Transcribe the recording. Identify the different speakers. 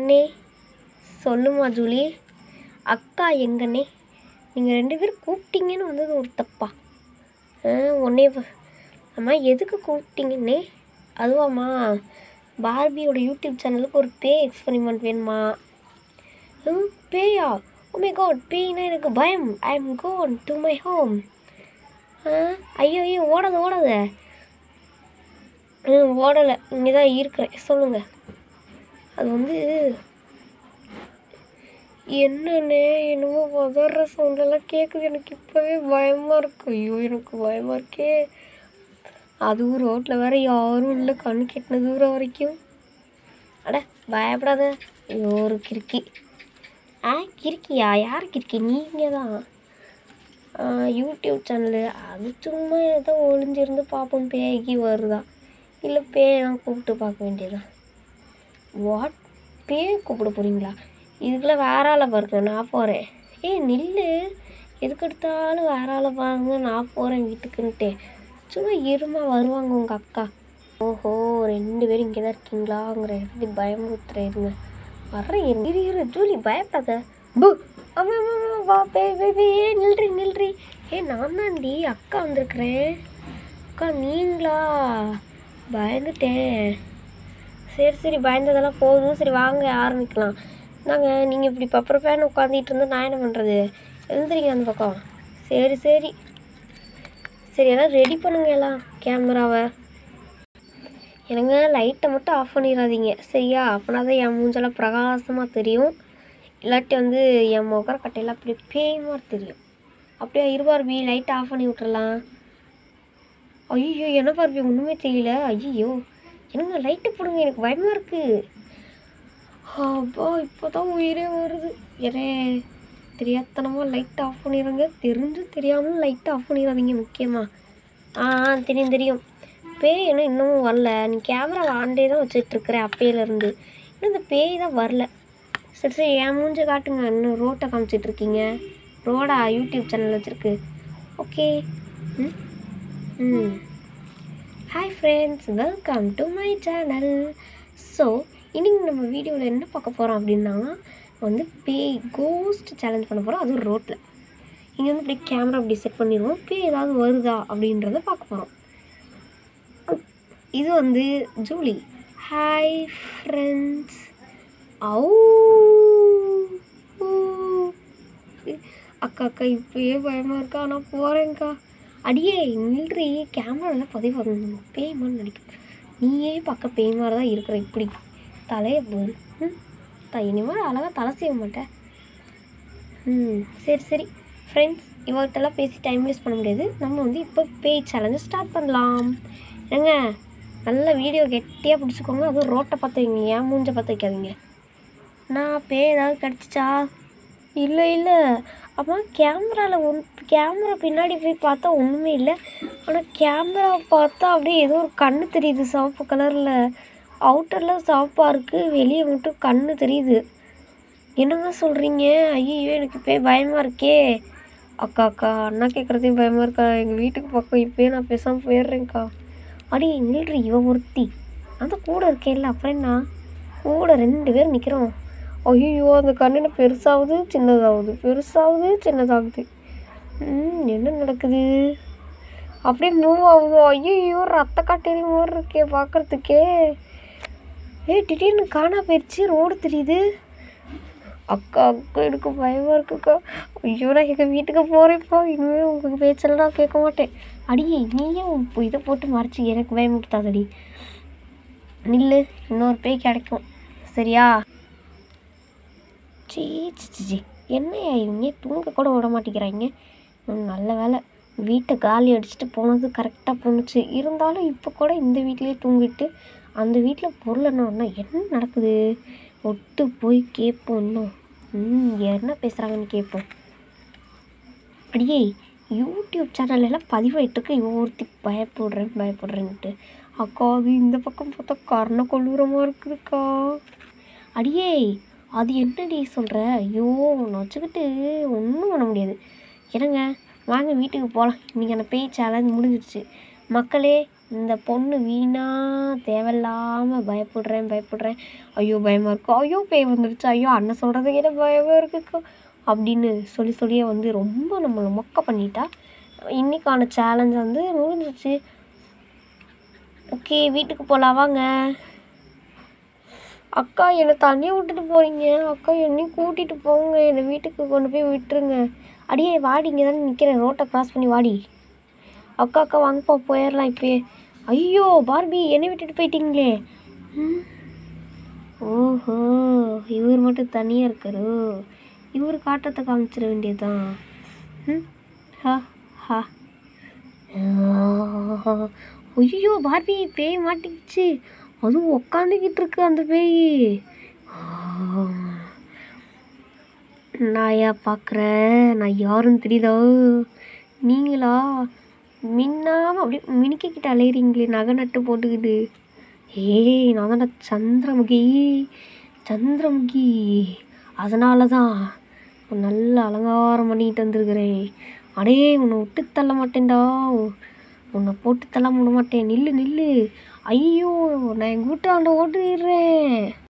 Speaker 1: அண்ணே சொல்லுமா ஜூலி அக்கா எங்கண்ணே நீங்கள் ரெண்டு பேரும் கூப்பிட்டீங்கன்னு வந்தது ஒரு தப்பா ஆ உன்னே அம்மா எதுக்கு கூப்பிட்டீங்கண்ணே அதுவாம்மா பார்பியோட யூடியூப் சேனலுக்கு ஒரு பே எக்ஸ்பெரிமெண்ட் வேணுமா ம் பேயா உமே காட் பேய்னா எனக்கு பயம் I am gone to my home ஐயோ ஐயோ ஓடாத ஓடாத ம் ஓடலை இங்கே தான் இருக்கிறேன் சொல்லுங்கள் அது வந்து என்னண்ணே என்னமோ உதற சவுண்டெல்லாம் கேட்குது எனக்கு இப்போவே பயமாக இருக்கு ஐயோ எனக்கு பயமாக இருக்கே அதுவும் ரோட்டில் வேற யாரும் இல்லை கண்ணு கெட்டின தூரம் வரைக்கும் அட பயப்படாத ஐயோ ஒரு கிறுக்கி ஆ கிறுக்கியா யார் கிறுக்கி நீங்கள் தான் ஆ, யூடியூப் சேனலு அது சும்மா ஏதோ ஒளிஞ்சிருந்து பார்ப்போம் பேய்க்கு வருதா இல்லை பேயெல்லாம் கூப்பிட்டு பார்க்க வேண்டியதான் வாட் பேய் கூப்பிட போகிறீங்களா இதுக்கெல்லாம் வேற ஆளை பாருங்க நான் போகிறேன் ஏய் நில்லு எதுக்கு எடுத்தாலும் வேற ஆளை பாருங்க நான் போகிறேன் வீட்டுக்குன்ட்டு சும்மா இருமா வருவாங்க உங்கள் அக்கா ஓஹோ ரெண்டு பேரும் இங்கே தான் இருக்கீங்களாங்கிற எப்படி பயமுறுத்துற இருங்க வர்றேன் இரு இரு, இரு ஜூலி பயப்படாத பு ஆமா ஆமா ஆமா, வா பே பே பே ஏ நில்றி நில்றி ஏ நான் தான்டி அக்கா வந்திருக்கிறேன் அக்கா நீங்களா பயந்துட்டேன் சரி சரி பயந்ததெல்லாம் போதும் சரி வாங்க ஆரம்பிக்கலாம் நாங்கள் நீங்கள் இப்படி பப்பர பேன் உட்காந்துட்டு இருந்தால் நான் என்ன பண்ணுறது எழுந்துறீங்க அந்த பக்கம் சரி சரி சரி எல்லாம் ரெடி பண்ணுங்க எல்லாம் கேமராவை எனக்கு லைட்டை மட்டும் ஆஃப் பண்ணிடாதீங்க சரியா அப்படின்னா தான் என் மூஞ்செல்லாம் பிரகாசமாக தெரியும் இல்லாட்டி வந்து என் முகர கட்டையெல்லாம் அப்படியே பேய் மாதிரி தெரியும் அப்படியே இருபார்பி லைட்டை ஆஃப் பண்ணி விட்டுறலாம் ஐயோ என்ன பார்பி ஒன்றுமே தெரியல ஐயோ என்னங்க லைட்டு போடுங்க எனக்கு பயமாக இருக்குது அப்பா இப்போ தான் உயிரே வருது ஏனே தெரியாதனமாக லைட் ஆஃப் பண்ணிடுங்க தெரிஞ்சு தெரியாமல் லைட் ஆஃப் பண்ணிடாதீங்க முக்கியமாக ஆ ஆ, தெரியும் தெரியும் பேய் என்ன இன்னமும் வரல நீ கேமரா ஆண்டே தான் வச்சிட்ருக்குற அப்பையிலேருந்து இன்னும் இந்த பேய் தான் வரல சரி சரி என் மூஞ்ச காட்டுங்க இன்னும் ரோட்டை காமிச்சிட்ருக்கீங்க ரோடா யூடியூப் சேனல் வச்சுருக்கு okay hmm hmm hi friends welcome to my channel so இன்னைக்கு நம்ம வீடியோவில் என்ன பார்க்க போகிறோம் அப்படின்னா வந்து பேய் கோஸ்ட் சேலஞ்ச் பண்ண போகிறோம் அதுவும் ரோட்டில் இங்கே வந்து இப்படி கேமரா இப்படி செட் பண்ணிடுவோம் பேய் ஏதாவது வருதா அப்படின்றத பார்க்க போகிறோம் இது வந்து ஜூலி ஹாய் ஃப்ரெண்ட்ஸ் ஔ ஊ. அக்கா அக்கா இப்பயே பயமாக இருக்கா நான் போகிறேன்க்கா அடியே நில்றி கேமராவில் பதிவு பண்ணணும் பேய் மாதிரி நடிக்கும் நீயே பார்க்க பேய் மாதிரி தான் இருக்கிற இப்படி தலையை போது ம் த இனிமேல் அழகாக தலை செய்ய மாட்டேன் ம் சரி சரி ஃப்ரெண்ட்ஸ் இவர்கிட்டலாம் பேசி டைம் வேஸ்ட் பண்ண முடியாது நம்ம வந்து இப்போ பேய் சேலஞ்சு ஸ்டார்ட் பண்ணலாம் ஏங்க நல்ல வீடியோ கெட்டியாக பிடிச்சிக்கோங்க அதுவும் ரோட்டை பார்த்து வைங்க ஏன் மூஞ்ச பார்த்து வைக்காதீங்க நான் பேய் ஏதாவது கிடச்சிச்சா இல்லை இல்லை அம்மா கேமராவில் ஒன் கேமரா பின்னாடி போய் பார்த்தா ஒன்றுமே இல்லை ஆனால் கேமரா பார்த்தா அப்படியே ஏதோ ஒரு கண்ணு தெரியுது சிவப்பு கலரில் அவுட்டரில் சிவப்பாக இருக்குது வெளியே மட்டும் கண்ணு தெரியுது என்னங்க சொல்கிறீங்க ஐயோ எனக்கு இப்போயே பயமாக இருக்கே அக்கா அக்கா அண்ணா கேட்குறதையும் பயமாக இருக்கா எங்கள் வீட்டுக்கு பக்கம் இப்போயே நான் பேசாமல் போயிடுறேன்க்கா அடி நில்றி இவ ஒருத்தி அந்த கூட இருக்கேன்ல அப்புறம் என்ன கூட ரெண்டு பேர் நிற்கிறோம் ஐயோ அந்த கண்ணு என்ன பெருசாகுது சின்னதாகுது பெருசாகுது சின்னதாகுது ம் என்ன நடக்குது அப்படியே மூவ் ஆகுதோ ஐயோ ரத்த காட்டேரி மாதிரி இருக்கே பார்க்கறதுக்கே ஏய் திடீர்னு காணா போயிடுச்சு ரோடு தெரியுது அக்கா அக்கா எனக்கு பயமாக இருக்குக்கா ஐயோ நான் எங்கள் வீட்டுக்கு போகிறேன்ப்பா இனிமேல் உங்கள் பேச்செல்லாம் நான் கேட்க மாட்டேன் அடியே நீயும் இப்போ இதை போட்டு மறைச்சி எனக்கு பயமுறுத்தாதடி நில்லு இன்னொரு பேய் கிடைக்கும் சரியா சீ சி, சி, சி என்னையா இவங்க தூங்க கூட விட மாட்டேங்கிறாங்க ம், நல்ல வேலை வீட்டை காலி அடிச்சுட்டு போனது கரெக்டாக போணுச்சு இருந்தாலும் இப்போ கூட இந்த வீட்லேயே தூங்கிட்டு அந்த வீட்டில் பொருள் என்ன ஒன்றா என்ன நடக்குது ஒட்டு போய் கேட்போம் இன்னும் ம் என்ன பேசுகிறாங்கன்னு கேட்போம் அடியே யூடியூப் சேனல் எல்லாம் பதிவாயிட்டுருக்கு இவன் ஒருத்தி பயப்படுறேன் பயப்படுறேன்ட்டு அக்கா அது இந்த பக்கம் பார்த்தா கர்ண கொள்ளூரமாக இருக்குதுக்கா அடியே அது என்னடி சொல்கிற ஐயோ உன்னை வச்சுக்கிட்டு ஒன்றும் பண்ண முடியாது என்னங்க வாங்க வீட்டுக்கு போகலாம் இன்றைக்கி அந்த பேய் சேலஞ்ச் முடிஞ்சிருச்சு மக்களே இந்த பொண்ணு வீணா தேவையில்லாமல் பயப்படுறேன் பயப்படுறேன் ஐயோ பயமாக இருக்கு ஐயோ பேய் வந்துடுச்சு ஐயோ அண்ணன் சொல்கிறத கேட்ட பயமாக இருக்குக்கா அப்படின்னு சொல்லி சொல்லியே வந்து ரொம்ப நம்மளை மொக்க பண்ணிட்டா இன்னைக்கான சேலஞ்ச் வந்து முடிஞ்சிச்சு ஓகே வீட்டுக்கு போகலாம் வாங்க அக்கா என்னை தனியாக விட்டுட்டு போகிறீங்க அக்கா என்னையும் கூட்டிகிட்டு போங்க என்னை வீட்டுக்கு கொண்டு போய் விட்டுருங்க அடியே வாடி இங்கே தானே நிற்கிறேன் ரோட்டை க்ராஸ் பண்ணி வாடி அக்கா அக்கா வாங்கப்பா போயிடலாம் இப்போயே ஐயோ பார்பி என்னை விட்டுட்டு போயிட்டீங்களே ம். ஓஹோ இவர் மட்டும் தனியாக இருக்காரு இவர் காட்டத்தை காமிச்சிட வேண்டியதுதான் ம் ஹா ஹா ஐயோ பார்பி பேய் மாட்டிக்கிச்சு அதுவும் உக்காந்துக்கிட்டு இருக்கு அந்த பேய் நான் ஏன் பார்க்குறேன் நான் யாருன்னு தெரியுதா நீங்களா மின்னாம அப்படியே மினிக்கிட்டு அலையிறீங்களே நகை நட்டு போட்டுக்கிட்டு ஏய் நான் தான்டா சந்திரமுகி சந்திரமுகி அதனால தான் நல்ல அலங்காரம் பண்ணிக்கிட்டு வந்திருக்கிறேன் அடே உன்னை விட்டு தள்ள மாட்டேன்டா உன்னை போட்டு தள்ள விட மாட்டேன் நில்லு நில்லு ஐயோ நான் எங்கள் வீட்டாண்ட ஓட்டிடுறேன்